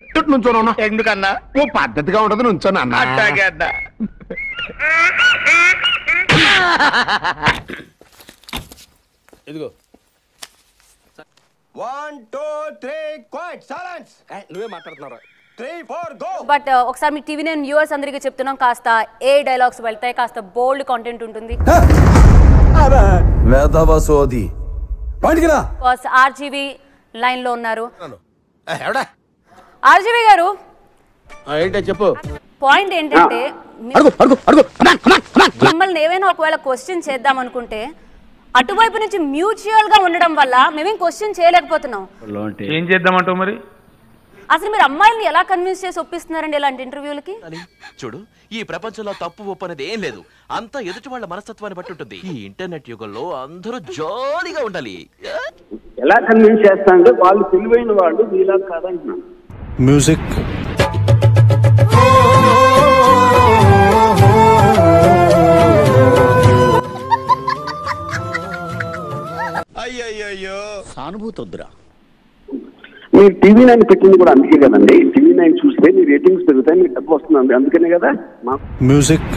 ఎట్టు నుంచోను ఎందుకన్నా ఓ పద్ధతిగా ఉంటది నుంచోను అన్న అట్టాగే అన్నా ఇదిగో one two three quiet silence నువ్వే మాట్లాడుతున్నావు త్రీ ఫోర్ గో బట్ ఒకసారి మీ టీవీ నేను వ్యూవర్స్ అందరికీ చెప్తున్నాం కాస్త ఏ డైలాగ్స్ వెళ్తాయి కాస్త బోల్డ్ కాంటెంట్ ఉంటుంది వేదవ సోది బయటికి రా ఆర్జీవి లైన్ లో ఉన్నారు ఎవడా ఆర్జీవి గారు ఏంటో చెప్పు పాయింట్ ఏంటంటే మీ- అడుగు అడుగు అడుగు అన్నా, అన్నా, అన్నా. మిమ్మల్ని ఏవైనా ఒకవేళ క్వశ్చన్ చేద్దాం అనుకుంటే అటువైపు నుంచి మ్యూచువల్ గా ఉండడం వల్ల మేమేం క్వశ్చన్ చేయలేకపోతున్నాం ఏం చేద్దామంటావు మరి అసలు మీరు అమ్మాయిల్ని ఎలా కన్విన్స్ చేసి ఒప్పిస్తున్నారండి ఇలాంటి ఇంటర్వ్యూలకి అని చూడు ఈ ప్రపంచంలో తప్పు ఒప్పు అనేది ఏం లేదు అంతా ఎదుటి వాళ్ళ మనస్తత్వాన్ని బట్టి ఉంటుంది ఈ ఇంటర్నెట్ యుగంలో అందరూ జాలీగా ఉండాలి ఎలా కన్విన్స్ చేస్తానంటే వాళ్ళు తెలివైన వాళ్ళు మీలా కాదంటున్నాను మ్యూజిక్ అయ్యయ్యో సానుభూతి వద్దురా మీరు టీవీ నైన్ పెట్టింది కూడా అందుకే కదండి టీవీ నైన్ చూస్తే మీ రేటింగ్స్ పెరుగుతాయి మీకు డబ్బు వస్తుంది అందుకనే కదా మాకు మ్యూజిక్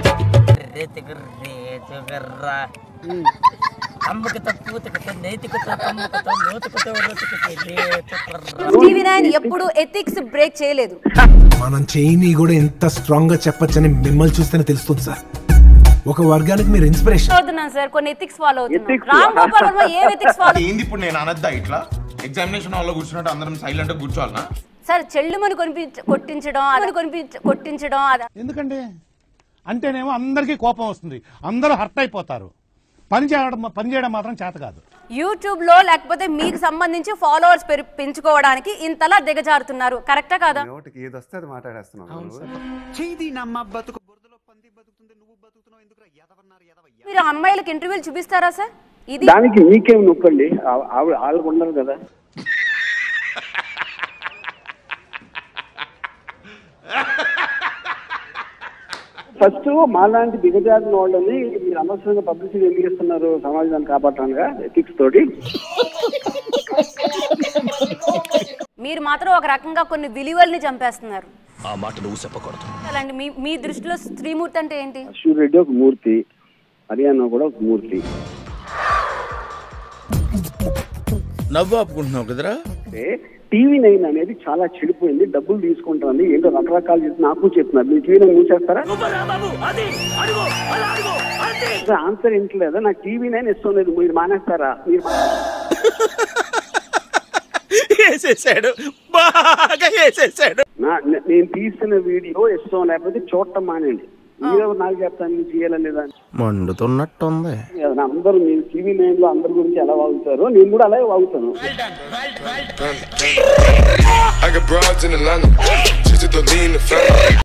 టీవీ నైన్ ఎప్పుడు ఎథిక్స్ బ్రేక్ చేయలేదు మనం చేయని కూడా ఎంత స్ట్రాంగ్ గా చెప్పొచ్చని మిమ్మల్ని చూస్తేనే తెలుస్తుంది సార్ ఒక వర్గానికి మీరు ఇన్స్పిరేషన్ అవుతున్నాను సార్ కొన్ని ఎథిక్స్ ఫాలో అవుతున్నాం Ethics? రామ్ గోపాల్ వర్మ ఏం ఎథిక్స్ ఫాలో ఏంది ఇప్పుడు నేను అనద్దా ఇట్లా ఎగ్జామినేషన్ హాల్లో కూర్చున్నట్టు అందరం సైలెంట్ గా కూర్చోవాలనా సార్ చెల్లుమని కొనిపించ కొట్టించడం అది కొనిపించ కొట్టించడం అది ఎందుకండి అంటేనేమో అందరికీ కోపం వస్తుంది అందరూ హర్ట్ అయిపోతారు పని చేయడం పని చేయడం మాత్రం చేత కాదు యూట్యూబ్ లో లేకపోతే మీకు సంబంధించి ఫాలోవర్స్ పెంచుకోవడానికి ఇంతలా దిగజారుతున్నారు కరెక్టా కాదా నోటికి ఏది వస్తే అది మాట్లాడేస్తున్నావు మీరు అమ్మాయిలకు ఇంటర్వ్యూలు చూపిస్తారా సార్ ఇది దానికి మీకేం నొప్పండి ఆ- ఆవిడ వాళ్ళకు ఉండరు కదా ఫస్ట్ మాలాంటి దిగజారిన వాళ్ళని మీరు అనవసరంగా పబ్లిసిటీ ఎందుకు ఇస్తున్నారు సమాజాన్ని కాపాడటానుగా ఎథిక్స్ తోటి మీరు మాత్రం ఒక రకంగా కొన్ని విలువల్ని చంపేస్తున్నారు ఆ మాట నువ్వు చెప్పకూడదు అలాంటి మీ మీ దృష్టిలో స్త్రీమూర్తి అంటే ఏంటి అశ్వర్ రెడ్డి ఒక మూర్తి హర్యానా కూడా ఒక మూర్తి నవ్వు ఆపుకుంటున్నావు కదరా అంటే టీవీ నైన్ అనేది చాలా చెడిపోయింది డబ్బులు తీసుకుంటుంది ఏంటో రకరకాలు చెప్తున్నారు నాకు చెప్తున్నారు మీరు టీవీ నైన్ మూసేస్తారా ఆన్సర్ ఇంటలేదా నాకు టీవీ నైన్ ఇష్టం లేదు మీరు మానేస్తారా మీరు మా- వేసేసాడు బాగా వేసేసాడు నా నే- నేను తీసిన వీడియో ఇష్టం లేకపోతే చూడటం మానేయండి మీరు నాకు చెప్తాను మీరు చేయాలని లేదా అని. మండుతున్నట్టుంది కదా, అందరూ మీరు టీవీ నైన్ లో అందరి గురించి ఎలా వాగుతారో నేను కూడా అలాగే వాగుతాను I got broads in Atlanta, just to lean the family.